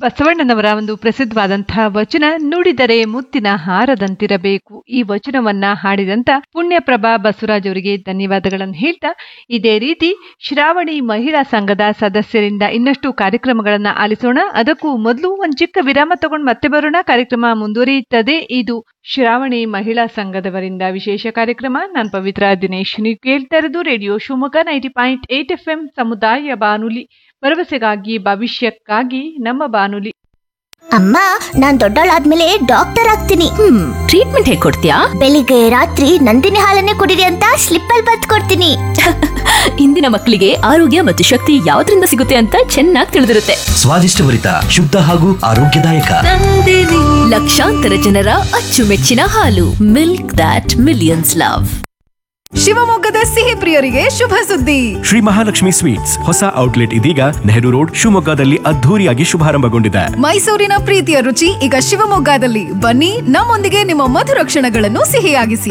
ಬಸವಣ್ಣನವರ ಒಂದು ಪ್ರಸಿದ್ಧವಾದಂತಹ ವಚನ ನುಡಿದರೆ ಮುತ್ತಿನ ಹಾರದಂತಿರಬೇಕು ಈ ವಚನವನ್ನ ಹಾಡಿದಂತ ಪುಣ್ಯಪ್ರಭಾ ಬಸವರಾಜ್ ಅವರಿಗೆ ಧನ್ಯವಾದಗಳನ್ನು ಹೇಳ್ತಾ ಇದೇ ರೀತಿ ಶ್ರಾವಣಿ ಮಹಿಳಾ ಸಂಘದ ಸದಸ್ಯರಿಂದ ಇನ್ನಷ್ಟು ಕಾರ್ಯಕ್ರಮಗಳನ್ನ ಆಲಿಸೋಣ ಅದಕ್ಕೂ ಮೊದಲು ಒಂದು ಚಿಕ್ಕ ವಿರಾಮ ತಗೊಂಡು ಮತ್ತೆ ಬರೋಣ ಕಾರ್ಯಕ್ರಮ ಮುಂದುವರಿಯುತ್ತದೆ ಇದು ಶ್ರಾವಣಿ ಮಹಿಳಾ ಸಂಘದವರಿಂದ ವಿಶೇಷ ಕಾರ್ಯಕ್ರಮ ನಾನು ಪವಿತ್ರ ದಿನೇಶ್ ನೀವು ಕೇಳ್ತಾ ಇರೋದು radio Shivamogga ninety point eight F M ಸಮುದಾಯ ಬಾನುಲಿ ಭರವಸೆಗಾಗಿ ಭವಿಷ್ಯಕ್ಕಾಗಿ ನಮ್ಮ ಬಾನುಲಿ ಅಮ್ಮ ನಾನ್ ದೊಡ್ಡವಳಾದ್ಮೇಲೆ ಡಾಕ್ಟರ್ ಆಗ್ತೀನಿ ಹ್ಮ್ ಟ್ರೀಟ್ಮೆಂಟ್ ಹೇಗ್ ಕೊಡ್ತೀಯಾ ಬೆಳಿಗ್ಗೆ ರಾತ್ರಿ ನಂದಿನಿ ಹಾಲನ್ನೇ ಕುಡಿರಿ ಅಂತ ಸ್ಲಿಪ್ ಅಲ್ಲಿ ಬತ್ ಕೊಡ್ತೀನಿ ಇಂದಿನ ಮಕ್ಕಳಿಗೆ ಆರೋಗ್ಯ ಮತ್ತು ಶಕ್ತಿ ಯಾವ್ದ್ರಿಂದ ಸಿಗುತ್ತೆ ಅಂತ ಚೆನ್ನಾಗಿ ತಿಳಿದಿರುತ್ತೆ ಸ್ವಾದಿಷ್ಟಭರಿತ ಶುದ್ಧ ಹಾಗೂ ಆರೋಗ್ಯದಾಯಕ ಲಕ್ಷಾಂತರ ಜನರ ಅಚ್ಚುಮೆಚ್ಚಿನ ಹಾಲು ಮಿಲ್ಕ್ ದಾಟ್ ಮಿಲಿಯನ್ಸ್ ಲವ್ ಶಿವಮೊಗ್ಗದ ಸಿಹಿ ಪ್ರಿಯರಿಗೆ ಶುಭ ಸುದ್ದಿ ಶ್ರೀ ಮಹಾಲಕ್ಷ್ಮಿ ಸ್ವೀಟ್ಸ್ ಹೊಸ ಔಟ್ಲೆಟ್ ಇದೀಗ ನೆಹರು ರೋಡ್ ಶಿವಮೊಗ್ಗದಲ್ಲಿ ಅದ್ಧೂರಿಯಾಗಿ ಶುಭಾರಂಭಗೊಂಡಿದೆ ಮೈಸೂರಿನ ಪ್ರೀತಿಯ ರುಚಿ ಈಗ ಶಿವಮೊಗ್ಗದಲ್ಲಿ ಬನ್ನಿ ನಮ್ಮೊಂದಿಗೆ ನಿಮ್ಮ ಮಧುರ ಕ್ಷಣಗಳನ್ನು ಸಿಹಿಯಾಗಿಸಿ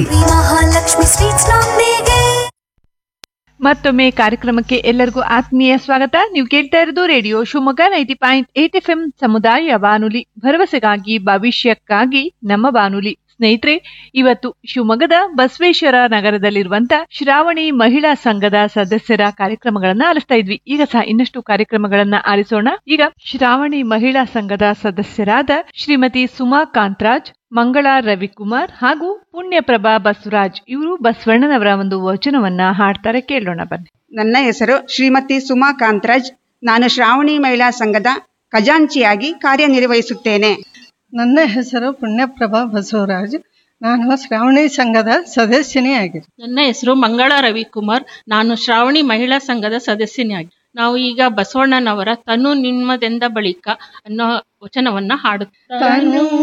ಮತ್ತೊಮ್ಮೆ ಕಾರ್ಯಕ್ರಮಕ್ಕೆ ಎಲ್ಲರಿಗೂ ಆತ್ಮೀಯ ಸ್ವಾಗತ ನೀವು ಕೇಳ್ತಾ ಇರೋದು radio Shivamogga ninety point eight F M ಸಮುದಾಯ ಬಾನುಲಿ ಭರವಸೆಗಾಗಿ ಭವಿಷ್ಯಕ್ಕಾಗಿ ನಮ್ಮ ಬಾನುಲಿ ಸ್ನೇಹಿತರೆ ಇವತ್ತು ಶಿವಮೊಗ್ಗದ ಬಸವೇಶ್ವರ ನಗರದಲ್ಲಿರುವಂತ ಶ್ರಾವಣಿ ಮಹಿಳಾ ಸಂಘದ ಸದಸ್ಯರ ಕಾರ್ಯಕ್ರಮಗಳನ್ನ ಆಲಿಸ್ತಾ ಇದ್ವಿ ಈಗ ಸಹ ಇನ್ನಷ್ಟು ಕಾರ್ಯಕ್ರಮಗಳನ್ನ ಆಲಿಸೋಣ ಈಗ ಶ್ರಾವಣಿ ಮಹಿಳಾ ಸಂಘದ ಸದಸ್ಯರಾದ ಶ್ರೀಮತಿ ಸುಮಾ ಕಾಂತರಾಜ್ ಮಂಗಳಾ ರವಿಕುಮಾರ್ ಹಾಗೂ ಪುಣ್ಯಪ್ರಭಾ ಬಸವರಾಜ್ ಇವರು ಬಸವಣ್ಣನವರ ಒಂದು ವಚನವನ್ನ ಹಾಡ್ತಾರೆ ಕೇಳೋಣ ಬನ್ನಿ ನನ್ನ ಹೆಸರು ಶ್ರೀಮತಿ ಸುಮಾ ಕಾಂತರಾಜ್ ನಾನು ಶ್ರಾವಣಿ ಮಹಿಳಾ ಸಂಘದ ಖಜಾಂಚಿಯಾಗಿ ಕಾರ್ಯನಿರ್ವಹಿಸುತ್ತೇನೆ ನನ್ನ ಹೆಸರು ಪುಣ್ಯಪ್ರಭಾ ಬಸವರಾಜ್ ನಾನು ಶ್ರಾವಣಿ ಸಂಘದ ಸದಸ್ಯನೇ ಆಗಿದೆ ನನ್ನ ಹೆಸರು ಮಂಗಳ ರವಿಕುಮಾರ್ ನಾನು ಶ್ರಾವಣಿ ಮಹಿಳಾ ಸಂಘದ ಸದಸ್ಯನಾಗಿ ನಾವು ಈಗ ಬಸವಣ್ಣನವರ ತನು ನಿಮ್ಮದೆಂದ ಬಳಿಕ ಅನ್ನೋ ವಚನವನ್ನ ಹಾಡುತ್ತಾ ತನು